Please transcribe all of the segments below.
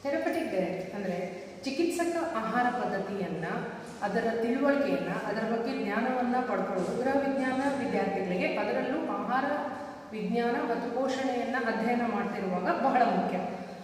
therapeutic diet ಅಂದರೆ ಚಿಕಿತ್ಸಕ ಆಹಾರ ಪದ್ಧತಿಯನ್ನು ಅದರ ತಿಳುವಳಿಕೆಯನ್ನು ಅದರ ಬಗ್ಗೆ ಜ್ಞಾನವನ್ನು ಪಡ್ಕೊಳ್ಳೋದು ಗೃಹ ವಿಜ್ಞಾನ ವಿದ್ಯಾರ್ಥಿಗಳಿಗೆ ಅದರಲ್ಲೂ ಆಹಾರ ವಿಜ್ಞಾನ ಮತ್ತು ಪೋಷಣೆಯನ್ನು ಅಧ್ಯಯನ ಮಾಡ್ತಿರುವಾಗ ಬಹಳ ಮುಖ್ಯ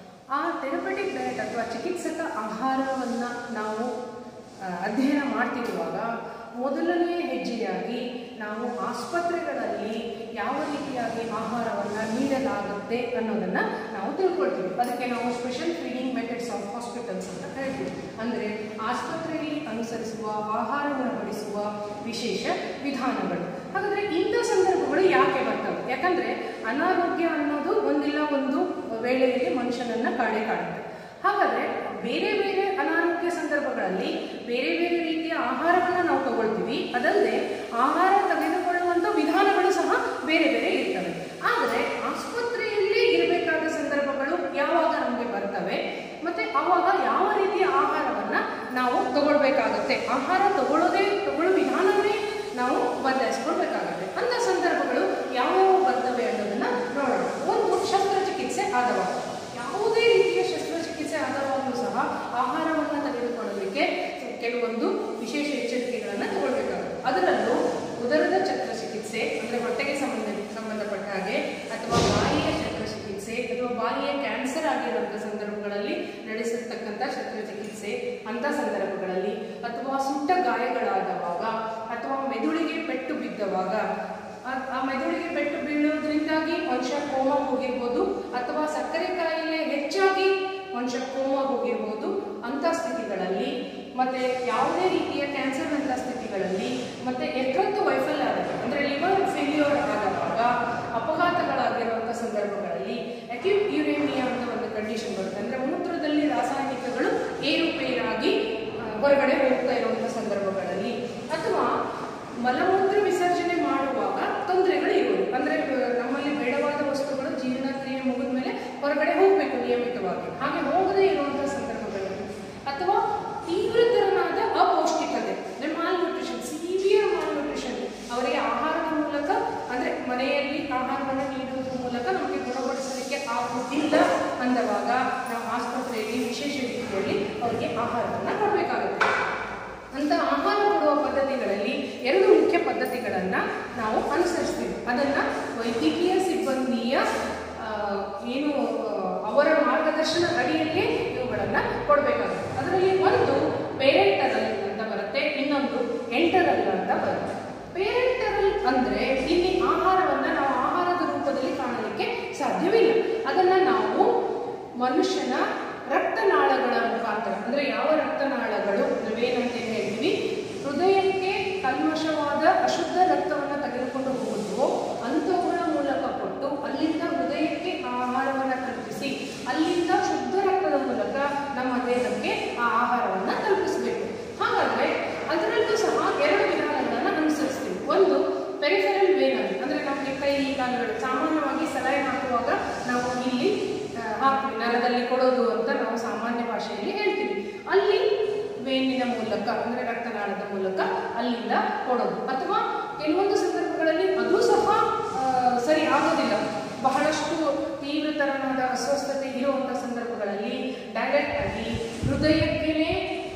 ಆ ಥೆರಪಟಿಕ್ ಡಯಟ್ ಅಥವಾ ಚಿಕಿತ್ಸಕ ಆಹಾರವನ್ನು ನಾವು ಆ, ಅಧ್ಯಯನ ಮಾಡ್ತಿರುವಾಗ ಮೊದಲನೇ ಹೆಜ್ಜೆಯಾಗಿ ನಾವು ಆಸ್ಪತ್ರೆಗಳಲ್ಲಿ ಯಾವ ರೀತಿಯಾಗಿ ಆಹಾರವನ್ನು ನೀಡಲಾಗುತ್ತೆ ಅನ್ನೋದನ್ನು ನಾವು ತಿಳ್ಕೊಳ್ತೀವಿ ಅದಕ್ಕೆ ನಾವು special feeding methods of hospitals ಅಂತ ಹೇಳ್ತೀವಿ ಅಂದರೆ ಆಸ್ಪತ್ರೆಯಲ್ಲಿ ಅನುಸರಿಸುವ ಆಹಾರವನ್ನು ಬಡಿಸುವ ವಿಶೇಷ ವಿಧಾನಗಳು ಹಾಗಾದರೆ ಇಂಥ ಸಂದರ್ಭಗಳು ಯಾಕೆ ಬರ್ತವೆ ಯಾಕಂದರೆ ಅನಾರೋಗ್ಯ ಅನ್ನೋದು ಒಂದಿಲ್ಲ ಒಂದು ವೇಳೆಯಲ್ಲಿ ಮನುಷ್ಯನನ್ನು ಕಾಡೇ ಕಾಡುತ್ತೆ ಹಾಗಾದರೆ ಬೇರೆ ಬೇರೆ ಅನಾರೋಗ್ಯ ಸಂದರ್ಭಗಳಲ್ಲಿ ಬೇರೆ ಬೇರೆ ರೀತಿಯ ಆಹಾರವನ್ನು ನಾವು ತಗೊಳ್ತೀವಿ ಅದಲ್ಲದೆ ಆಹಾರ ತೆಗೆದುಕೊಳ್ಳುವಂಥ ವಿಧಾನಗಳು ಸಹ ಬೇರೆ ಬೇರೆ ಇರ್ತವೆ ಆದರೆ ಆಸ್ಪತ್ರೆಯಲ್ಲೇ ಇರಬೇಕಾದ ಸಂದರ್ಭಗಳು ಯಾವಾಗ ನಮಗೆ ಬರ್ತವೆ ಮತ್ತು ಆವಾಗ ಯಾವ ರೀತಿಯ ಆಹಾರವನ್ನು ನಾವು ತಗೊಳ್ಬೇಕಾಗತ್ತೆ ಆಹಾರ ತಗೊಳ್ಳೋದೇ ತಗೊಳ್ಳೋ ವಿಧಾನವೇ ನಾವು ಬದಲಾಯಿಸ್ಕೊಳ್ಬೇಕಾಗತ್ತೆ ಅಂಥ ಸಂದರ್ಭಗಳು ಯಾವ್ಯಾವ ಬರ್ತವೆ ಅನ್ನೋದನ್ನ ನೋಡೋಣ ಒಂದು ಶಸ್ತ್ರಚಿಕಿತ್ಸೆ ಆದವಾಗ ಯಾವುದೇ ರೀತಿಯ ಶಸ್ತ್ರಚಿಕಿತ್ಸೆ ಆದವಾಗಲೂ ಸಹ ಆಹಾರವನ್ನು ತೆಗೆದುಕೊಳ್ಳಲಿಕ್ಕೆ ಕೆಲವೊಂದು ವಿಶೇಷ ಎಚ್ಚರಿಕೆಗಳನ್ನು ತಗೊಳ್ಬೇಕಾಗುತ್ತೆ ಅದರಲ್ಲೂ ಉದರದ ಶಸ್ತ್ರಚಿಕಿತ್ಸೆ ಅಂದರೆ ಹೊಟ್ಟೆಗೆ ಸಂಬಂಧ ಸಂಬಂಧಪಟ್ಟ ಹಾಗೆ ಅಥವಾ ಬಾಯಿಯ ಶಸ್ತ್ರಚಿಕಿತ್ಸೆ ಅಥವಾ ಬಾಯಿಯ ಕ್ಯಾನ್ಸರ್ ಆಗಿರುವಂಥ ಸಂದರ್ಭಗಳಲ್ಲಿ ನಡೆಸಿರ್ತಕ್ಕಂಥ ಶಸ್ತ್ರಚಿಕಿತ್ಸೆ ಅಂಥ ಸಂದರ್ಭಗಳಲ್ಲಿ ಅಥವಾ ಸುಟ್ಟ ಗಾಯಗಳಾದವಾಗ ಅಥವಾ ಮೆದುಳಿಗೆ ಪೆಟ್ಟು ಬಿದ್ದವಾಗ ಆ- ಆ ಮೆದುಳಿಗೆ ಪೆಟ್ಟು ಬೀಳೋದ್ರಿಂದಾಗಿ ಮನುಷ್ಯ ಕೋಮ ಹೋಗಿರ್ಬೋದು ಅಥವಾ ಸಕ್ಕರೆ ಕಾಯಿಲೆ ಹೆಚ್ಚಾಗಿ ಮನುಷ್ಯ ಕೋಮ ಹೋಗಿರ್ಬೋದು ಅಂಥ ಸ್ಥಿತಿಗಳಲ್ಲಿ ಮತ್ತೆ ಯಾವುದೇ ರೀತಿಯ ಕ್ಯಾನ್ಸರ್ ಅಂಥ ಸ್ಥಿತಿಗಳಲ್ಲಿ ಮತ್ತೆ ಯಕೃತ್ತು ವೈಫಲ್ಯ ಆದಾಗ ಅಂದರೆ ಲಿವರ್ ಫೇಲ್ಯೂರ್ ಆದಾಗ ಅಪಘಾತಗಳಾಗಿರುವಂಥ ಸಂದರ್ಭಗಳಲ್ಲಿ ಅಕ್ಯೂಟ್ ಯುರೇಮಿಯಾ ಅಂತ ಒಂದು ಕಂಡೀಷನ್ ಬರುತ್ತೆ ಅಂದರೆ ಮೂತ್ರದಲ್ಲಿ ರಾಸಾಯನಿಕಗಳು ಏರುಪೇರಾಗಿ ಆ, ಹೊರಗಡೆ ಹೋಗ್ತಾ ಇರುವಂಥ ಸಂದರ್ಭಗಳಲ್ಲಿ ಅಥವಾ ಮಲಮೂತ್ರ ವಿಸರ್ಜನೆ ಮಾಡುವಾಗ ತೊಂದರೆಗಳು ಇರುವುದು ಅಂದರೆ ಆ, ನಮ್ಮಲ್ಲಿ ಬೇಡವಾದ ವಸ್ತುಗಳು ಜೀರ್ಣಕ್ರಿಯೆ ಮುಗಿದ ಮೇಲೆ ಹೊರಗಡೆ ಹೋಗಬೇಕು ನಿಯಮಿತವಾಗಿ ಹಾಗೆ ಹೋಗದೇ ಇರುವಂಥ ಸಂದರ್ಭಗಳಲ್ಲಿ ಅಥವಾ ತೀವ್ರತರನಾದ ಅಪೌಷ್ಟಿಕತೆ ಅಂದರೆ malnutrition severe malnutrition ಅವರಿಗೆ ಆಹಾರದ ಮೂಲಕ ಅಂದರೆ ಮನೆಯಲ್ಲಿ ಆಹಾರವನ್ನು ನೀಡುವುದರ ಮೂಲಕ ನಮಗೆ ಗುಣಪಡಿಸಲಿಕ್ಕೆ ಆಗುತ್ತಿಲ್ಲ ಅಂದವಾಗ ನಾವು ಆಸ್ಪತ್ರೆಯಲ್ಲಿ ವಿಶೇಷ ರೀತಿಯಲ್ಲಿ ಅವರಿಗೆ ಆಹಾರವನ್ನು ಕೊಡಬೇಕಾಗುತ್ತೆ ಅಂತ ಆಹಾರ ಕೊಡುವ ಪದ್ಧತಿಗಳಲ್ಲಿ ಎರಡು ಮುಖ್ಯ ಪದ್ಧತಿಗಳನ್ನು ನಾವು ಅನುಸರಿಸ್ತೀವಿ ಅದನ್ನು ವೈದ್ಯಕೀಯ ಸಿಬ್ಬಂದಿಯ ಆ, ಏನು ಆ, ಅವರ ಮಾರ್ಗದರ್ಶನ ಅಡಿಯಲ್ಲೇ ಇವುಗಳನ್ನು ಕೊಡಬೇಕಾಗುತ್ತೆ ಅದರಲ್ಲಿ ಒಂದು ಪೇರೆಂಟರಲ್ ಅಂತ ಬರುತ್ತೆ ಇನ್ನೊಂದು ಎಂಟರಲ್ ಅಂತ ಬರುತ್ತೆ ಪೇರೆಂಟರಲ್ ಅಂದರೆ ಇಲ್ಲಿ ಆಹಾರವನ್ನು ನಾವು ಆಹಾರದ ರೂಪದಲ್ಲಿ ಕಾಣಲಿಕ್ಕೆ ಸಾಧ್ಯವಿಲ್ಲ ಅದನ್ನು ನಾವು ಮನುಷ್ಯನ ರಕ್ತನಾಳಗಳ ಮುಖಾಂತರ ಅಂದರೆ ಯಾವ ರಕ್ತನಾಳಗಳು ನಾವೇನಂತ ಏನ್ ಹೇಳ್ತೀವಿ ಹೃದಯಕ್ಕೆ ಕಲ್ಮಶವಾದ ಅಶುದ್ಧ ರಕ್ತವನ್ನು ತೆಗೆದುಕೊಂಡು ಹೋಗುತ್ತವೋ ಅಂಥವುಗಳ ಮೂಲಕ ಕೊಟ್ಟು ಅಲ್ಲಿಂದ ಹೃದಯಕ್ಕೆ ಆ ಆಹಾರವನ್ನು ತಲುಪಿಸಿ ಅಲ್ಲಿಂದ ಶುದ್ಧ ರಕ್ತದ ಮೂಲಕ ನಮ್ಮ ದೇಹಕ್ಕೆ ಆ ಆಹಾರವನ್ನು ತಲುಪಿಸಬೇಕು ಹಾಗಾದರೆ ಅದರಲ್ಲೂ ಸಹ ಎರಡು ವಿಧಾನಗಳನ್ನು ಅನುಸರಿಸ್ತೀವಿ ಒಂದು ಪೆರಿಫೆರಲ್ ವೇನಲ್ಲಿ ಅಂದರೆ ನಮಗೆ ಕೈ ಕಾಲುಗಳು ಸಾಮಾನ್ಯವಾಗಿ ಸಲಹೆ ಹಾಕುವಾಗ ನಾವು ಇಲ್ಲಿ ಆ, ಹಾಕ್ತೀವಿ ನರದಲ್ಲಿ ಕೊಡೋದು ಅಂತ ನಾವು ಸಾಮಾನ್ಯ ಭಾಷೆಯಲ್ಲಿ ಹೇಳ್ತೀವಿ ಅಲ್ಲಿ ವೇನಿನ ಮೂಲಕ ಅಂದರೆ ರಕ್ತನಾಳದ ಮೂಲಕ ಅಲ್ಲಿಂದ ಕೊಡೋದು ಅಥವಾ ಕೆಲವೊಂದು ಸಂದರ್ಭಗಳಲ್ಲಿ ಅದು ಸಹ ಆ, ಸರಿ ಆಗೋದಿಲ್ಲ ಬಹಳಷ್ಟು ತೀವ್ರತರನಾದ ಅಸ್ವಸ್ಥತೆ ಇರುವಂಥ ಸಂದರ್ಭಗಳಲ್ಲಿ ಡೈರೆಕ್ಟ್ ಆಗಿ ಹೃದಯಕ್ಕೇ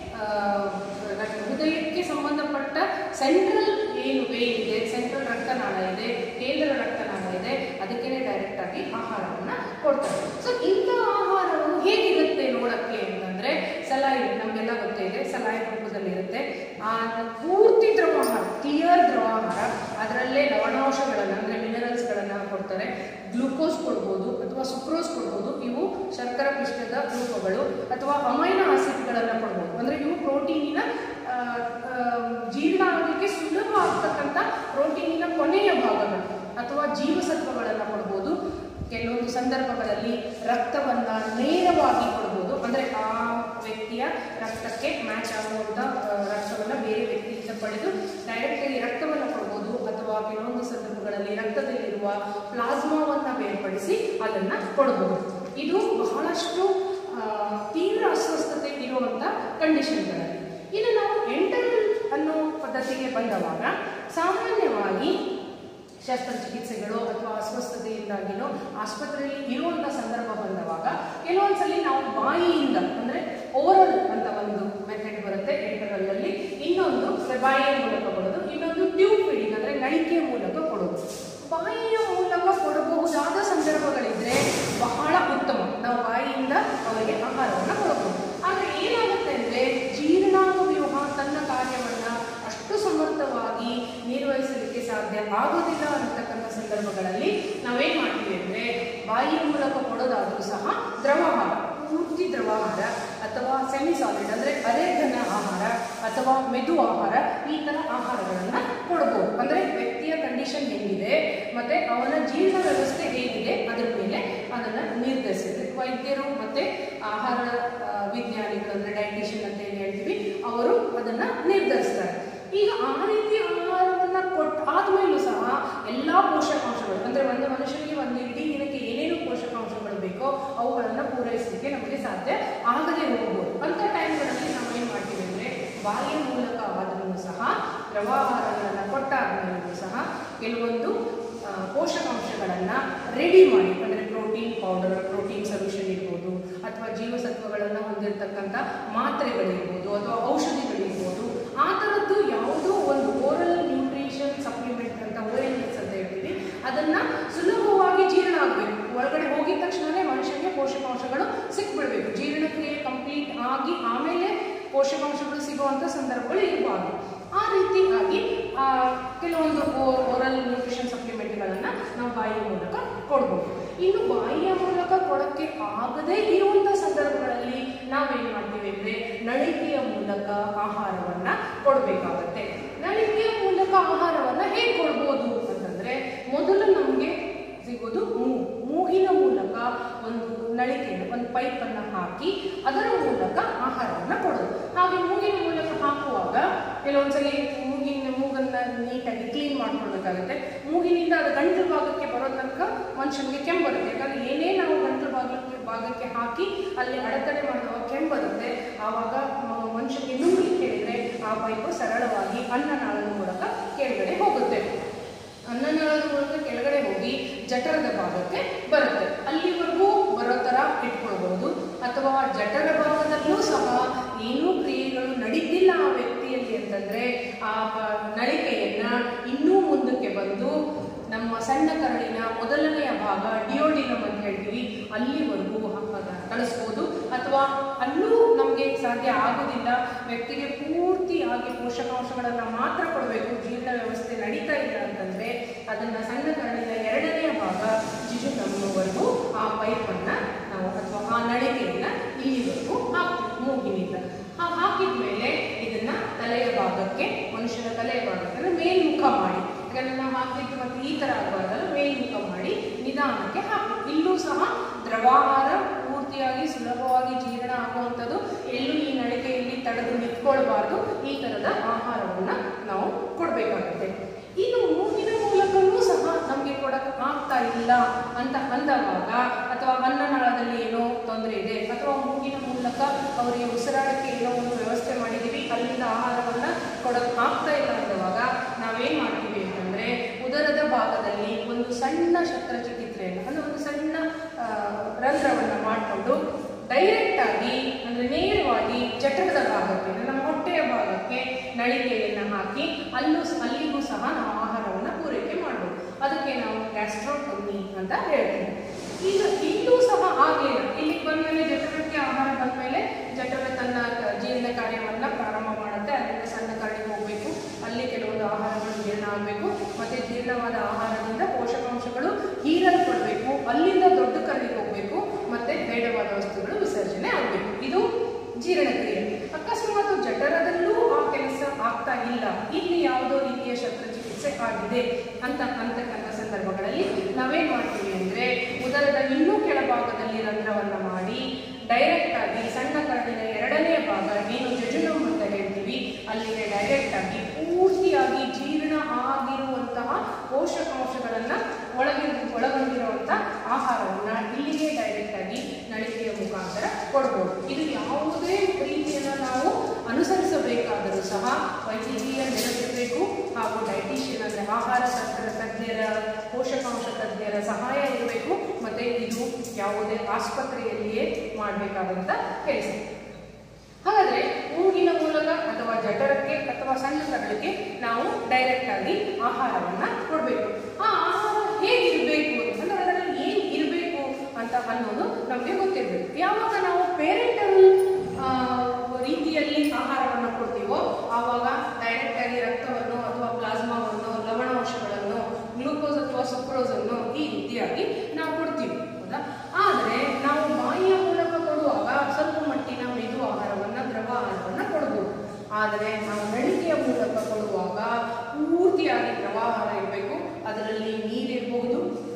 ಹೃದಯಕ್ಕೆ ಸಂಬಂಧಪಟ್ಟ ಸೆಂಟ್ರಲ್ ಏನು ವೇ ಇದೆ ಸೆಂಟ್ರಲ್ ರಕ್ತನಾಳ ಇದೆ ಕೇಂದ್ರ ರಕ್ತನಾಳ ಇದೆ ಅದಕ್ಕೇನೆ ಡೈರೆಕ್ಟ್ ಆಗಿ ಆಹಾರವನ್ನು ಕೊಡ್ತಾರೆ ಸೊ ಇಂಥ ಆಹಾರವು ಹೇಗಿರುತ್ತೆ ನೋಡಕ್ಕೆ ಅಂತಂದ್ರೆ ಸಲಾಯಿ ನಮಗೆಲ್ಲ ಗೊತ್ತೇ ಇದೆ ಸಲಾಯಿ ರೂಪದಲ್ಲಿರುತ್ತೆ ಆ ಪೂರ್ತಿ ದ್ರವಾಹಾರ ಕ್ಲಿಯರ್ ದ್ರವಾಹಾರ ಅದರಲ್ಲೇ ಲವಣಾಂಶಗಳನ್ನು ಅಂದರೆ ಮಿನರಲ್ಸ್ಗಳನ್ನು ಕೊಡ್ತಾರೆ ಗ್ಲೂಕೋಸ್ ಕೊಡ್ಬೋದು ಅಥವಾ ಸುಕ್ರೋಸ್ ಕೊಡ್ಬೋದು ಇವು ಶರ್ಕರ ಪಿಷ್ಟದ ರೂಪಗಳು ಅಥವಾ ಅಮೈನೋ ಆಸಿಡ್ಗಳನ್ನು ಕೊಡ್ಬೋದು ಅಂದರೆ ಇವು ಪ್ರೋಟೀನಿನ ಆ, ಆ, ಜೀರ್ಣ ಆಗಲಿಕ್ಕೆ ಸುಲಭ ಆಗ್ತಕ್ಕಂಥ ಪ್ರೋಟೀನಿನ ಕೊನೆಯ ಭಾಗಗಳು ಅಥವಾ ಜೀವಸತ್ವಗಳನ್ನು ಕೊಡ್ಬೋದು ಕೆಲವೊಂದು ಸಂದರ್ಭಗಳಲ್ಲಿ ರಕ್ತವನ್ನು ನೇರವಾಗಿ ಕೊಡ್ಬೋದು ಅಂದರೆ ಆ ವ್ಯಕ್ತಿಯ ರಕ್ತಕ್ಕೆ ಮ್ಯಾಚ್ ಆಗುವಂಥ ರಕ್ತವನ್ನು ಬೇರೆ ವ್ಯಕ್ತಿಯಿಂದ ಪಡೆದು ಡೈರೆಕ್ಟಾಗಿ ರಕ್ತವನ್ನು ಕೊಡ್ಬೋದು ಅಥವಾ ಕೆಲವೊಂದು ಸಂದರ್ಭಗಳಲ್ಲಿ ರಕ್ತದಲ್ಲಿರುವ ಪ್ಲಾಸ್ಮಾವನ್ನು ಬೇರ್ಪಡಿಸಿ ಅದನ್ನು ಕೊಡಬಹುದು ಇದು ಬಹಳಷ್ಟು ಆ, ತೀವ್ರ ಅಸ್ವಸ್ಥತೆ ಇರುವಂಥ ಕಂಡೀಷನ್ಗಳಲ್ಲಿ ಇನ್ನು ನಾವು ಎಂಟರಲ್ ಅನ್ನೋ ಪದ್ಧತಿಗೆ ಬಂದವಾಗ ಸಾಮಾನ್ಯವಾಗಿ ಶಸ್ತ್ರಚಿಕಿತ್ಸೆಗಳು ಅಥವಾ ಅಸ್ವಸ್ಥತೆಯಿಂದಾಗಿನೋ ಆಸ್ಪತ್ರೆಯಲ್ಲಿ ಇರುವಂಥ ಸಂದರ್ಭ ಬಂದವಾಗ ಕೆಲವೊಂದ್ಸಲಿ ನಾವು ಬಾಯಿಯಿಂದ ಅಂದರೆ ಓರಲ್ ಅಂತ ಒಂದು ಮೆಥಡ್ ಬರುತ್ತೆ ಎಂಟರಲ್ ಅಲ್ಲಿ ಇನ್ನೊಂದು ಬಾಯಿಯ ಮೂಲಕ ಕೊಡೋದು ಇನ್ನೊಂದು ಟ್ಯೂಬ್ ಫೀಡಿಂಗ್ ಅಂದರೆ ನಳಿಕೆಯ ಮೂಲಕ ಕೊಡೋದು ಬಾಯಿಯ ಮೂಲಕ ಕೊಡಬಹುದಾದ ಸಂದರ್ಭಗಳಿದ್ರೆ ಬಹಳ ಉತ್ತಮ ನಾವು ಬಾಯಿಯಿಂದ ಅವರಿಗೆ ಆಹಾರವನ್ನು ಕೊಡಬಹುದು ಆದರೆ ಏನಾಗುತ್ತೆ ಅಂದರೆ ಜೀರ್ಣಾಂಗವ್ಯೂಹ ತನ್ನ ಕಾರ್ಯವನ್ನ ಅಷ್ಟು ಸಮರ್ಥವಾಗಿ ನಿರ್ವಹಿಸಲಿಕ್ಕೆ ಸಾಧ್ಯ ಆಗೋದಿಲ್ಲ ಅಂತಕ್ಕಂಥ ಸಂದರ್ಭಗಳಲ್ಲಿ ನಾವೇನ್ ಮಾಡ್ತೀವಿ ಅಂದ್ರೆ ಬಾಯಿಯ ಮೂಲಕ ಕೊಡೋದಾದರೂ ಸಹ ದ್ರವಾಹಾರ ಪೂರ್ತಿ ದ್ರವಾಹಾರ ಅಥವಾ ಸೆಮಿ ಸಾಲಿಡ್ ಅಂದ್ರೆ ಅರೆಘನ ಆಹಾರ ಅಥವಾ ಮೆದು ಆಹಾರ ಈ ತರ ಆಹಾರಗಳನ್ನ ಕೊಡಬಹುದು ಅಂದ್ರೆ ವ್ಯಕ್ತಿಯ ಕಂಡೀಷನ್ ಹೇಗಿದೆ ಮತ್ತೆ ಅವನ ಜೀರ್ಣ ವ್ಯವಸ್ಥೆ ಹೇಗಿದೆ ಅದರ ಮೇಲೆ ಅದನ್ನ ನಿರ್ಧರಿಸಿದೆ ವೈದ್ಯರು ಮತ್ತೆ ಆಹಾರ ಆ, ವಿಜ್ಞಾನಿಗಳು ಅಂದ್ರೆ ಡೈಟಿಷಿಯನ್ ಅಂತ ಏನು ಹೇಳ್ತೀವಿ ಅವರು ಅದನ್ನ ನಿರ್ಧರಿಸ್ತಾರೆ ಈಗ ಆ ರೀತಿ ಆಹಾರವನ್ನ ಕೊಟ್ಟು ಆದ್ಮೇಲೂ ಸಹ ಎಲ್ಲಾ ಪೋಷಕಾಂಶಗಳು ಅಂದ್ರೆ ಒಂದು ಮನುಷ್ಯನಿಗೆ ಒಂದು ಇಡೀ ದಿನಕ್ಕೆ ಏನೇನು ಪೋಷಕಾಂಶಗಳು ಬೇಕೋ ಅವುಗಳನ್ನ ಪೂರೈಸಲಿಕ್ಕೆ ನಮಗೆ ಸಾಧ್ಯ ಆಗದೆ ಹೋಗ್ಬೋದು ಅಂತ ಟೈಮ್ಗಳಲ್ಲಿ ನಾವು ಏನ್ ಮಾಡ್ತೀವಿ ಅಂದ್ರೆ ಬಾಯಿಯ ಮೂಲಕ ಆದರೂ ಸಹ ದ್ರವಾಹಾರಗಳನ್ನು ಕೊಟ್ಟಾದ್ಮೇಲೂ ಸಹ ಕೆಲವೊಂದು ಆ, ಪೋಷಕಾಂಶಗಳನ್ನ ರೆಡಿ ಮಾಡಿ ಅಂದ್ರೆ ಪ್ರೋಟೀನ್ ಪೌಡರ್ ಪ್ರೋಟೀನ್ ಸೊಲ್ಯೂಷನ್ ಇರ್ಬೋದು ಅಥವಾ ಜೀವಸತ್ವಗಳನ್ನು ಹೊಂದಿರತಕ್ಕಂಥ ಮಾತ್ರೆಗಳಿರ್ಬೋದು ಅಥವಾ ಔಷಧಿಗಳಿರ್ಬೋದು ಆ ಥರದ್ದು ಯಾವುದೋ ಒಂದು ಓರಲ್ ನ್ಯೂಟ್ರಿಷನ್ ಸಪ್ಲಿಮೆಂಟ್ ಅಂತ ಓ ಎನ್ ಎಸ್ ಅಂತ ಹೇಳ್ತೀವಿ ಅದನ್ನ ಸುಲಭವಾಗಿ ಜೀರ್ಣ ಆಗಬೇಕು ಒಳಗಡೆ ಹೋಗಿದ ತಕ್ಷಣವೇ ಮನುಷ್ಯನಿಗೆ ಪೋಷಕಾಂಶಗಳು ಸಿಕ್ಬಿಡ್ಬೇಕು ಜೀರ್ಣಕ್ರಿಯೆ ಕಂಪ್ಲೀಟ್ ಆಗಿ ಆಮೇಲೆ ಪೋಷಕಾಂಶಗಳು ಸಿಗುವಂಥ ಸಂದರ್ಭಗಳು ಇರಬಾರ್ದು ಆ ರೀತಿಯಾಗಿ ಆ, ಕೆಲವೊಂದು ಓರಲ್ ನ್ಯೂಟ್ರಿಷನ್ ಸಪ್ಲಿಮೆಂಟ್ಗಳನ್ನು ನಾವು ಬಾಯಿಯ ಮೂಲಕ ಕೊಡ್ಬೋದು ಇನ್ನು ಬಾಯಿಯ ಮೂಲಕ ಕೊಡಕ್ಕೆ ಆಗದೇ ಇರುವಂಥ ಸಂದರ್ಭಗಳಲ್ಲಿ ನಾವೇನು ಮಾಡ್ತೀವಿ ಅಂದರೆ ನಳಿಕೆಯ ಮೂಲಕ ಆಹಾರವನ್ನ ಕೊಡಬೇಕಾಗತ್ತೆ ನಳಿಕೆಯ ಮೂಲಕ ಆಹಾರವನ್ನ ಹೇಗೆ ಕೊಡ್ಬೋದು ಅಂತಂದ್ರೆ ಮೊದಲು ನಮಗೆ ಸಿಗೋದು ಮೂಗು ಮೂಗಿನ ಮೂಲಕ ಒಂದು ನಳಿಕೆಯನ್ನು ಒಂದು ಪೈಪನ್ನು ಹಾಕಿ ಅದರ ಮೂಲಕ ಆಹಾರವನ್ನು ಕೊಡೋದು ಹಾಗೆ ಮೂಗಿನ ಮೂಲಕ ಹಾಕುವಾಗ ಕೆಲವೊಂದ್ಸಲಿ ಮೂಗಿನ ಮೂಗನ್ನ ನೀಟಾಗಿ ಕ್ಲೀನ್ ಮಾಡ್ಕೊಳ್ಬೇಕಾಗುತ್ತೆ ಮೂಗಿನಿಂದ ಅದು ಗಂಟಲು ಭಾಗಕ್ಕೆ ಬರೋ ತನಕ ಮನುಷ್ಯನಿಗೆ ಕೆಮ್ಮು ಬರುತ್ತೆ ಯಾಕಂದ್ರೆ ಏನೇ ನಾವು ಗಂಟಲು ಭಾಗಕ್ಕೆ ಭಾಗಕ್ಕೆ ಹಾಕಿ ಅಲ್ಲಿ ಅಡೆತಡೆ ಮಾಡುವ ಕೆಮ್ಮು ಬರುತ್ತೆ ಆವಾಗ ಮ- ಮನುಷ್ಯನಿಗೆ ನುಂಗ್ಲಿಕ್ಕೆ ಹೇಳಿದ್ರೆ ಆ ಪೈಪು ಸರಳವಾಗಿ ಅನ್ನನಾಳದ ಮೂಲಕ ಕೆಳಗಡೆ ಹೋಗುತ್ತೆ ಅನ್ನನಾಳದ ಮೂಲಕ ಕೆಳಗಡೆ ಹೋಗಿ ಜಠರದ ಭಾಗಕ್ಕೆ ಬರುತ್ತೆ ಅಲ್ಲಿವರೆಗೂ ಬರೋ ಥರ ಇಟ್ಕೊಳ್ಬಹುದು ಅಥವಾ ಜಠರ ಭಾಗದಲ್ಲೂ ಸಹ ಏನೂ ಕ್ರಿಯೆಗಳು ನಡೀತಿಲ್ಲ ಆ ವ್ಯಕ್ತಿಯಲ್ಲಿ ಅಂತಂದ್ರೆ ಆ ಪ- ನಳಿಕೆಯನ್ನ ಇನ್ನೂ ಮುಂದಕ್ಕೆ ಬಂದು ನಮ್ಮ ಸಣ್ಣ ಕರಳಿನ ಮೊದಲನೆಯ ಭಾಗ ಡಿಯೋಡಿನಮ್ ಅಂತ ಹೇಳ್ತೀವಿ ಅಲ್ಲಿವರೆಗೂ ಹಾಕದ ಕಳಿಸ್ಬೋದು ಅಥವಾ ಅಲ್ಲೂ ನಮಗೆ ಸಾಧ್ಯ ಆಗೋದಿಲ್ಲ ವ್ಯಕ್ತಿಗೆ ಪೂರ್ತಿಯಾಗಿ ಪೋಷಕಾಂಶಗಳನ್ನು ಮಾತ್ರ ಕೊಡಬೇಕು ಜೀರ್ಣ ವ್ಯವಸ್ಥೆ ನಡೀತಾ ಇಲ್ಲ ಅಂತಂದ್ರೆ ಅದನ್ನ ಸಣ್ಣ ಕರಳಿನ ಎರಡನೆಯ ಭಾಗ ಜಿಜುನಮ್ವರೆಗೂ ಆ ಪೈಪನ್ನ ನಾವು ಅಥವಾ ಆ ನಳಿಕೆಯನ್ನ ಇಲ್ಲಿವರೆಗೂ ಹಾಕ್ತೀವಿ ಮೂಗಿನಿಂದ ಆ ಹಾಕಿದ ಮೇಲೆ ಇದನ್ನ ತಲೆಯ ಭಾಗಕ್ಕೆ ಮನುಷ್ಯನ ತಲೆಯ ಭಾಗಕ್ಕೆ ಅಂದ್ರೆ ಮೇಲ್ಮುಖ ಮಾಡಿ ಯಾಕಂದ್ರೆ ನಾವು ಹಾಕಿದ್ದು ಮತ್ತೆ ಈ ತರ ಆಗಬಾರ್ದಲ್ಲ ಮೇಲ್ಮುಖ ಮಾಡಿ ನಿಧಾನಕ್ಕೆ ಹಾಕಿ ಇಲ್ಲೂ ಸಹ ದ್ರವಾಹಾರ ಪೂರ್ತಿಯಾಗಿ ಸುಲಭವಾಗಿ ಜೀರ್ಣ ಆಗುವಂಥದ್ದು ಎಲ್ಲೂ ಈ ನಳಿಕೆಯಲ್ಲಿ ತಡೆದು ನಿಂತ್ಕೊಳ್ಬಾರ್ದು ಈ ತರದ ಆಹಾರವನ್ನ ನಾವು ಕೊಡಬೇಕಾಗುತ್ತೆ ಇನ್ನು ಮೂಗಿನ ಮೂಲಕವೂ ಸಹ ನಮಗೆ ಕೊಡಕ್ ಆಗ್ತಾ ಇಲ್ಲ ಅಂತ ಅಂದವಾಗ ಅಥವಾ ಅನ್ನನಾಳದಲ್ಲಿ ಏನೋ ತೊಂದರೆ ಇದೆ ಅಥವಾ ಮೂಗಿನ ಮೂಲಕ ಅವರಿಗೆ ಉಸಿರಾಡಕ್ಕೆ ಏನೋ ಒಂದು ವ್ಯವಸ್ಥೆ ಮಾಡಿದೀವಿ ಅಲ್ಲಿಂದ ಆಹಾರವನ್ನ ಕೊಡಕ್ ಆಗ್ತಾ ಇಲ್ಲ ಅಂದವಾಗ ನಾವೇನ್ ಮಾಡ್ತೀವಿ ಅಂತಂದ್ರೆ ಉದರದ ಭಾಗದಲ್ಲಿ ಒಂದು ಸಣ್ಣ ಶಸ್ತ್ರಚಿಕಿತ್ಸೆಯನ್ನು ಅಂದ್ರೆ ಒಂದು ಸಣ್ಣ ಆ, ರಂಧ್ರವನ್ನ ಮಾಡಿಕೊಂಡು ಡೈರೆಕ್ಟ್ ಆಗಿ ಅಂದ್ರೆ ನೇರವಾಗಿ ಜಠರದ ಭಾಗಕ್ಕೆ ಅಂದ್ರೆ ನಮ್ಮ ಹೊಟ್ಟೆಯ ಭಾಗಕ್ಕೆ ನಳಿಕೆಯನ್ನು ಹಾಕಿ ಅಲ್ಲೂ ಸ- ಅಲ್ಲಿಗೂ ಸಹ ನಾವು ಆಹಾರವನ್ನು ಪೂರೈಕೆ ಮಾಡ್ಬೋದು ಅದಕ್ಕೆ ನಾವು ಗ್ಯಾಸ್ಟ್ರೋಟೊಮಿ ಅಂತ ಹೇಳ್ತೀವಿ ಈಗ ಇಲ್ಲೂ ಸಹ ಆಗಲಿಲ್ಲ ಇಲ್ಲಿಗೆ ಬಂದ್ಮೇಲೆ ಜಠರಕ್ಕೆ ಆಹಾರ ಬಂದ್ಮೇಲೆ ಜಠರ ತನ್ನ ಕ- ಜೀರ್ಣ ಕಾರ್ಯವನ್ನ ಪ್ರಾರಂಭ ಮಾಡುತ್ತೆ ಅಲ್ಲಿಂದ ಸಣ್ಣ ಕರಡಿಗೆ ಹೋಗ್ಬೇಕು ಅಲ್ಲಿ ಕೆಲವೊಂದು ಆಹಾರಗಳು ಜೀರ್ಣ ಆಗಬೇಕು ಮತ್ತೆ ಜೀರ್ಣವಾದ ಆಹಾರದಿಂದ ಪೋಷಕಾಂಶಗಳು ಹೀರಲ್ಪಡಬೇಕು ಅಲ್ಲಿಂದ ದೊಡ್ಡ ಕರಡಿಗೆ ಹೋಗ್ಬೇಕು ಮತ್ತೆ ಬೇಡವಾದ ವಸ್ತುಗಳು ವಿಸರ್ಜನೆ ಆಗಬೇಕು ಇದು ಜೀರ್ಣಕ್ರಿಯೆ ಅಕಸ್ಮಾತ್ ಜಠರದಲ್ಲೂ ಆ ಕೆಲಸ ಆಗ್ತಾ ಇಲ್ಲ ಇಲ್ಲಿ ಯಾವುದೋ ರೀತಿಯ ಶಸ್ತ್ರಚಿಕಿತ್ಸೆ ಆಗಿದೆ ಅಂತ ಅಂತಕ್ಕಂಥ ಸಂದರ್ಭಗಳಲ್ಲಿ ನಾವೇನ್ ಮಾಡ್ತೀವಿ ಅಂದ್ರೆ ಉದರದ ಇನ್ನೂ ಕೆಳಭಾಗದಲ್ಲಿ ರಂಧ್ರವನ್ನ ಮಾಡಿ ಡೈರೆಕ್ಟ್ ಆಗಿ ಸಣ್ಣ ಕರಡಿನ ಎರಡನೇ ಭಾಗ ಏನು ಜಜುನಮ್ ಅಂತ ಹೇಳ್ತೀವಿ ಅಲ್ಲಿಗೆ ಡೈರೆಕ್ಟ್ ಆಗಿ ಪೂರ್ತಿಯಾಗಿ ಜೀರ್ಣ ಆಗಿರುವಂತಹ ಪೋಷಕಾಂಶಗಳನ್ನ ಒಳಗಿ ಒಳಗೊಂಡಿರುವಂತಹ ಆಹಾರವನ್ನ ಇಲ್ಲಿಗೆ ಡೈರೆಕ್ಟ್ ಆಗಿ ನಳಿಕೆಯ ಮುಖಾಂತರ ಕೊಡ್ಬೋದು ಇದು ಯಾವುದೇ ರೀತಿಯನ್ನ ನಾವು ಅನುಸರಿಸಬೇಕಾದರೂ ಸಹ ವೈದ್ಯಕೀಯ ನೆರವಿರಬೇಕು ಹಾಗೂ ಡೈಟಿಷಿಯನ್ ಅಂದ್ರೆ ಆಹಾರ ಶಾಸ್ತ್ರ ತಜ್ಞರ ಯಾವುದೇ ಆಸ್ಪತ್ರೆಯಲ್ಲಿಯೇ ಮಾಡಬೇಕಾದಂಥ ಕೆಲಸ ಹಾಗಾದ್ರೆ ಮೂಗಿನ ಮೂಲಕ ಅಥವಾ ಜಠರಕ್ಕೆ ಅಥವಾ ಸಣ್ಣ ಕರಳಿಗೆ ನಾವು ಡೈರೆಕ್ಟ್ ಆಗಿ ಆಹಾರವನ್ನ ಕೊಡಬೇಕು ಆ ಆಹಾರ ಹೇಗಿರಬೇಕು ಅಂದ್ರೆ ಅದರಲ್ಲಿ ಏನ್ ಇರಬೇಕು ಅಂತ ಅನ್ನೋದು ನಮಗೆ ಗೊತ್ತಿರಬೇಕು ಯಾವಾಗ ನಾವು ಪೇರೆಂಟಲ್ ರೀತಿಯಲ್ಲಿ ಆಹಾರವನ್ನು ಕೊಡ್ತೀವೋ ಆವಾಗ ಡೈರೆಕ್ಟ್ ಆಗಿ ರಕ್ತವನ್ನು ಅಥವಾ ಪ್ಲಾಸ್ಮಾವನ್ನು ಲವಣಾಂಶಗಳನ್ನು ಗ್ಲೂಕೋಸ್ ಅಥವಾ ಸುಕ್ರೋಸ್ ಅನ್ನು ಈ ರೀತಿಯಾಗಿ ನಾವು ಕೊಡ್ತೀವಿ ಹೌದಾ ಆದರೆ ನಾವು ಬಾಯಿಯ ಮೂಲಕ ಕೊಡುವಾಗ ಸ್ವಲ್ಪ ಮಟ್ಟಿನ ಮೆದು ಆಹಾರವನ್ನ ದ್ರವ ಆಹಾರವನ್ನ ಕೊಡಬಹುದು ಆದರೆ ನಾವು ನಳಿಕೆಯ ಮೂಲಕ ಕೊಡುವಾಗ ಪೂರ್ತಿಯಾಗಿ ದ್ರವ ಆಹಾರ ಇರಬೇಕು ಅದರಲ್ಲಿ ನೀರಿರಬಹುದು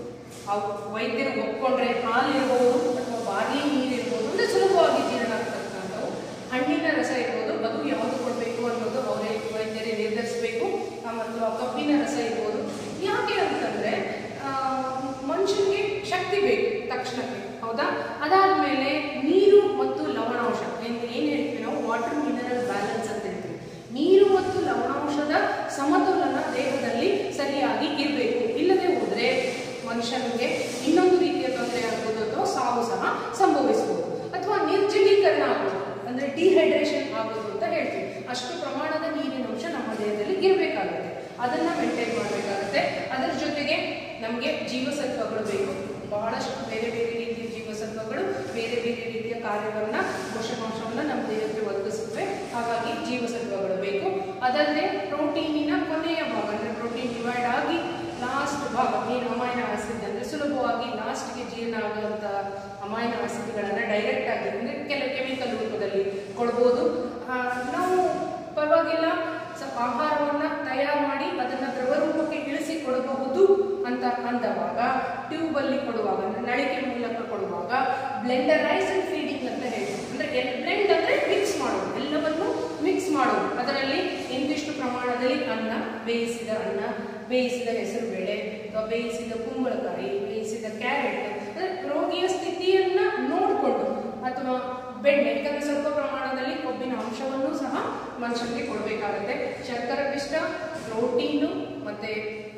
ಅವು ವೈದ್ಯರು ಒಪ್ಕೊಂಡ್ರೆ ಹಾಲಿರಬಹುದು ಅಥವಾ ಬಾರ್ಲಿ ನೀರಿರ್ಬೋದು ಅಂದ್ರೆ ಸುಲಭವಾಗಿ ಜೀರ್ಣ ಆಗ್ತಕ್ಕಂಥವು ಹಣ್ಣಿನ ರಸ ಇರ್ಬೋದು ಅದು ಯಾವುದು ಕೊಡಬೇಕು ಅನ್ನೋದು ಅವರೇ ವೈದ್ಯರೇ ನಿರ್ಧರಿಸಬೇಕು ಆ, ಮತ್ತು ಆ ಕಬ್ಬಿನ ರಸ ಇರ್ಬೋದು ಯಾಕೆ ಅಂತಂದ್ರೆ ಆ, ಮನುಷ್ಯನಿಗೆ ಶಕ್ತಿ ಬೇಕು ತಕ್ಷಣಕ್ಕೆ ಹೌದಾ ಅದಾದ್ಮೇಲೆ ನೀರು ಮತ್ತು ಲವಣಾಂಶ ಏನ್ ಏನ್ ಹೇಳ್ತೀವಿ ನಾವು ವಾಟರ್ ಮಿನರಲ್ ಬ್ಯಾಲೆನ್ಸ್ ಅಂತ ಹೇಳ್ತೀವಿ ನೀರು ಮತ್ತು ಲವಣಾಂಶದ ಸಮತೋಲನ ದೇಹದಲ್ಲಿ ಸರಿಯಾಗಿ ಇರಬೇಕು ಇಲ್ಲದೆ ಹೋದ್ರೆ ಮನುಷ್ಯನಿಗೆ ಇನ್ನೊಂದು ರೀತಿಯ ತೊಂದರೆ ಆಗ್ಬೋದು ಅಥವಾ ಸಾವು ಸಹ ಸಂಭವಿಸಬಹುದು ಅಥವಾ ನಿರ್ಜಲೀಕರಣ ಆಗೋದು ಅಂದ್ರೆ ಡಿಹೈಡ್ರೇಷನ್ ಆಗೋದು ಅಂತ ಹೇಳ್ತೀವಿ ಅಷ್ಟು ಪ್ರಮಾಣದ ನೀರಿನ ಅಂಶ ನಮ್ಮ ದೇಹದಲ್ಲಿ ಇರಬೇಕಾಗುತ್ತೆ ಅದನ್ನ ಮೇಂಟೈನ್ ಮಾಡಬೇಕಾಗುತ್ತೆ ಅದರ ಜೊತೆಗೆ ನಮಗೆ ಜೀವಸತ್ವಗಳು ಬೇಕು ಬಹಳಷ್ಟು ಬೇರೆ ಬೇರೆ ರೀತಿಯ ಜೀವಸತ್ವಗಳು ಬೇರೆ ಬೇರೆ ರೀತಿಯ ಕಾರ್ಯವನ್ನ ಪೋಷಕಾಂಶವನ್ನ ನಮ್ಮ ದೇಹಕ್ಕೆ ಒದಗಿಸುತ್ತವೆ ಹಾಗಾಗಿ ಜೀವಸತ್ವಗಳು ಬೇಕು ಅದಲ್ಲದೆ ಪ್ರೋಟೀನಿನ ಕೊನೆಯ ಭಾಗ ಅಂದ್ರೆ ಪ್ರೋಟೀನ್ ಡಿವೈಡ್ ಆಗಿ ಲಾಸ್ಟ್ ಭಾಗ ಏನು ಅಮೈನ ಆಸಿಡ್ ಅಂದ್ರೆ ಸುಲಭವಾಗಿ ಲಾಸ್ಟ್ಗೆ ಜೀರ್ಣ ಆಗುವಂತ ಅಮೈನ ಆಸಿಡ್ಗಳನ್ನ ಡೈರೆಕ್ಟ್ ಆಗಿ ಅಂದ್ರೆ ಕೆಲವು ಕೆಮಿಕಲ್ ರೂಪದಲ್ಲಿ ಕೊಡ್ಬೋದು ಆ, ನಾವು ಪರವಾಗಿಲ್ಲ ಸ್ವಲ್ಪ ಆಹಾರವನ್ನ ತಯಾರು ಮಾಡಿ ಅದನ್ನ ದ್ರವ ರೂಪಕ್ಕೆ ಇಳಿಸಿ ಕೊಡಬಹುದು ಅಂತ ಅಂದವಾಗ ಟ್ಯೂಬ್ ಅಲ್ಲಿ ಕೊಡುವಾಗ ಅಂದ್ರೆ ನಳಿಕೆ ಮೂಲಕ ಕೊಡುವಾಗ ಬ್ಲೆಂಡರೈಸ್ಡ್ ಫೀಡಿಂಗ್ ಅಂತ ಹೇಳ್ತೀವಿ ಅಂದ್ರೆ ಬ್ಲೆಂಡ್ ಅಂದ್ರೆ ಮಿಕ್ಸ್ ಮಾಡೋದು ಎಲ್ಲವನ್ನು ಮಿಕ್ಸ್ ಮಾಡೋದು ಅದರಲ್ಲಿ ಇಂತಿಷ್ಟು ಪ್ರಮಾಣದಲ್ಲಿ ಅನ್ನ ಬೇಯಿಸಿದ ಅನ್ನ ಬೇಯಿಸಿದ ಹೆಸರುಬೇಳೆ ಅಥವಾ ಬೇಯಿಸಿದ ಕುಂಬಳಕಾಯಿ ಬೇಯಿಸಿದ ಕ್ಯಾರೆಟ್ ಅಂದ್ರೆ ರೋಗಿಯ ಸ್ಥಿತಿಯನ್ನ ನೋಡಿಕೊಂಡು ಅಥವಾ ಬೆಣ್ಣೆ ಯಾಕಂದ್ರೆ ಸ್ವಲ್ಪ ಪ್ರಮಾಣದಲ್ಲಿ ಕೊಬ್ಬಿನ ಅಂಶವನ್ನು ಸಹ ಮನುಷ್ಯನಿಗೆ ಕೊಡಬೇಕಾಗುತ್ತೆ ಶರ್ಕರ ಪಿಷ್ಟ ಪ್ರೋಟೀನು ಮತ್ತೆ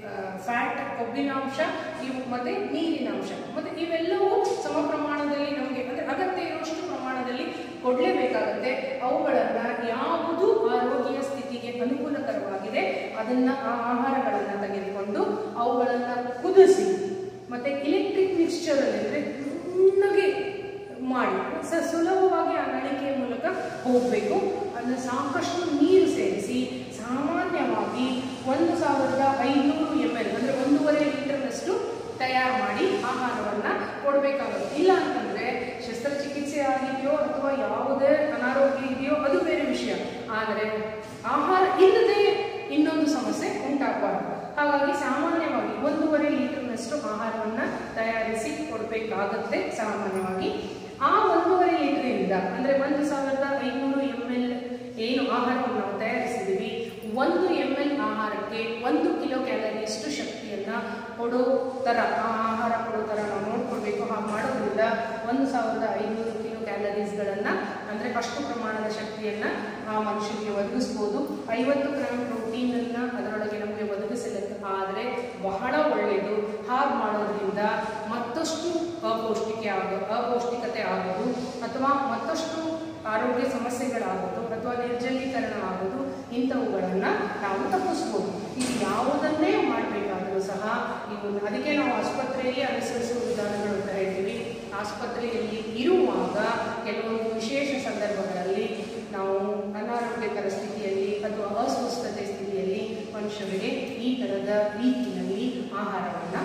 ಫ್ಯಾಟ್ ಕೊಬ್ಬಿನ ಅಂಶ ಇವು ಮತ್ತೆ ನೀರಿನ ಅಂಶ ಮತ್ತೆ ಇವೆಲ್ಲವೂ ಸಮ ಪ್ರಮಾಣದಲ್ಲಿ ನಮಗೆ ಅಂದ್ರೆ ಅಗತ್ಯ ಇರುವಷ್ಟು ಪ್ರಮಾಣದಲ್ಲಿ ಕೊಡಲೇಬೇಕಾಗುತ್ತೆ ಅವುಗಳನ್ನ ಯಾವುದು ಆ ರೋಗಿಯ ಸ್ಥಿತಿಗೆ ಅನುಕೂಲಕರವಾಗಿದೆ ಅದನ್ನ ಆ ಆಹಾರಗಳನ್ನ ತೆಗೆದುಕೊಂಡು ಅವುಗಳನ್ನ ಕುದಿಸಿ ಮತ್ತೆ ಇಲೆಕ್ಟ್ರಿಕ್ ಮಿಕ್ಸ್ಚರ್ ಅಲ್ಲಿ ಅಂದ್ರೆ ನುಣ್ಣಗೆ ಮಾಡಿ ಸ ಸುಲಭವಾಗಿ ಆ ನಳಿಕೆಯ ಮೂಲಕ ಹೋಗಬೇಕು ಅದನ್ನ ಸಾಕಷ್ಟು ನೀರು ಸೇರಿಸಿ ಸಾಮಾನ್ಯವಾಗಿ ಒಂದು ಸಾವಿರದ ಐನೂರು ಎಮ್ ಎಲ್ ಅಂದ್ರೆ ಒಂದೂವರೆ ಲೀಟರ್ನಷ್ಟು ತಯಾರು ಮಾಡಿ ಆಹಾರವನ್ನ ಕೊಡಬೇಕಾಗುತ್ತೆ ಇಲ್ಲ ಅಂತಂದ್ರೆ ಶಸ್ತ್ರಚಿಕಿತ್ಸೆ ಆಗಿದೆಯೋ ಅಥವಾ ಯಾವುದೇ ಅನಾರೋಗ್ಯ ಇದೆಯೋ ಅದು ಬೇರೆ ವಿಷಯ ಆದರೆ ಆಹಾರ ಇಲ್ಲದೆ ಇನ್ನೊಂದು ಸಮಸ್ಯೆ ಉಂಟಾಗಬಾರದು ಹಾಗಾಗಿ ಸಾಮಾನ್ಯವಾಗಿ ಒಂದೂವರೆ ಲೀಟರ್ನಷ್ಟು ಆಹಾರವನ್ನ ತಯಾರಿಸಿ ಕೊಡಬೇಕಾಗತ್ತೆ ಸಾಮಾನ್ಯವಾಗಿ ಆ ಒಂದೂವರೆ ಲೀಟರಿಂದ ಅಂದ್ರೆ ಒಂದು ಸಾವಿರದ ಐನೂರು ಎಮ್ ಎಲ್ ಏನು ಆಹಾರವನ್ನು ನಾವು ತಯಾರಿಸಿದ್ದೀವಿ ಒಂದು ಎಮ್ ಎಲ್ ಆಹಾರಕ್ಕೆ ಒಂದು ಕಿಲೋ ಕ್ಯಾಲರಿಯಷ್ಟು ಶಕ್ತಿಯನ್ನ ಕೊಡೋ ತರ ಆ ಆಹಾರ ಕೊಡೋ ತರ ನಾವು ನೋಡ್ಕೊಳ್ಬೇಕು ಹಾಗೆ ಮಾಡೋದ್ರಿಂದ ಒಂದು ಸಾವಿರದ ಐನೂರು ಕಿಲೋ ಕ್ಯಾಲರೀಸ್ಗಳನ್ನ ಅಂದ್ರೆ ಅಷ್ಟು ಪ್ರಮಾಣದ ಶಕ್ತಿಯನ್ನ ಆ ಮನುಷ್ಯನಿಗೆ ಒದಗಿಸ್ಬೋದು ಐವತ್ತು ಗ್ರಾಮ್ ಪ್ರೋಟೀನ್ ಅನ್ನ ಅದರೊಳಗೆ ನಮಗೆ ಒದಗಿಸಲಿಕ್ಕೆ ಆದರೆ ಬಹಳ ಒಳ್ಳೆಯದು ಹಾಗೆ ಮಾಡೋದ್ರಿಂದ ಮತ್ತಷ್ಟು ಅಪೌಷ್ಟಿಕೆ ಆಗೋ ಅಪೌಷ್ಟಿಕತೆ ಆಗೋದು ಅಥವಾ ಮತ್ತಷ್ಟು ಆರೋಗ್ಯ ಸಮಸ್ಯೆಗಳಾಗೋದು ಅಥವಾ ನಿರ್ಜಲೀಕರಣ ಆಗೋದು ಇಂಥವುಗಳನ್ನ ನಾವು ತಪ್ಪಿಸ್ಬೋದು ಇದು ಯಾವುದನ್ನೇ ಮಾಡಬೇಕಾದರೂ ಸಹ ಇವು ಅದಕ್ಕೆ ನಾವು ಆಸ್ಪತ್ರೆಯಲ್ಲಿ ಅನುಸರಿಸುವ ವಿಧಾನಗಳು ಅಂತ ಹೇಳ್ತೀವಿ ಆಸ್ಪತ್ರೆಯಲ್ಲಿ ಇರುವಾಗ ಕೆಲವೊಂದು ವಿಶೇಷ ಸಂದರ್ಭಗಳಲ್ಲಿ ನಾವು ಅನಾರೋಗ್ಯಕರ ಸ್ಥಿತಿಯಲ್ಲಿ ಅಥವಾ ಅಸ್ವಸ್ಥತೆ ಸ್ಥಿತಿಯಲ್ಲಿ ಮನುಷ್ಯರಿಗೆ ಈ ಥರದ ರೀತಿಯಲ್ಲಿ ಆಹಾರವನ್ನು